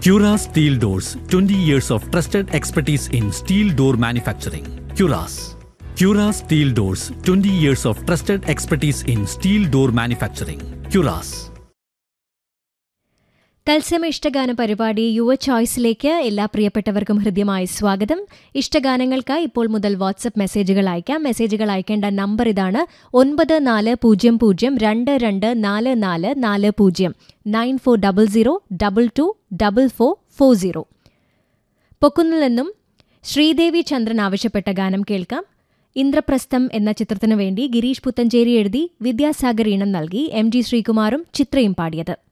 Cura Steel Doors 20 years of trusted expertise in steel door manufacturing. Curas. Cura Steel Doors 20 years of trusted expertise in steel door manufacturing. Curas. തത്സമ ഇഷ്ടഗാന പരിപാടി യുവ ചോയ്സിലേക്ക് എല്ലാ പ്രിയപ്പെട്ടവർക്കും ഹൃദ്യമായ സ്വാഗതം ഇഷ്ടഗാനങ്ങൾക്കായി ഇപ്പോൾ മുതൽ വാട്സപ്പ് മെസ്സേജുകൾ അയക്കാം മെസ്സേജുകൾ അയക്കേണ്ട നമ്പർ ഇതാണ് ഒൻപത് നാല് പൂജ്യം പൂജ്യം രണ്ട് രണ്ട് നാല് നാല് നാല് പൂജ്യം nine four double zero double two double four four zero പൊക്കുന്നിൽ നിന്നും ശ്രീദേവി ചന്ദ്രൻ ആവശ്യപ്പെട്ട ഗാനം കേൾക്കാം ഇന്ദ്രപ്രസ്ഥം എന്ന ചിത്രത്തിനു വേണ്ടി ഗിരീഷ് പുത്തഞ്ചേരി എഴുതി വിദ്യാസാഗർ ഈണം നൽകി എം ജി ശ്രീകുമാറും ചിത്രയും പാടിയത്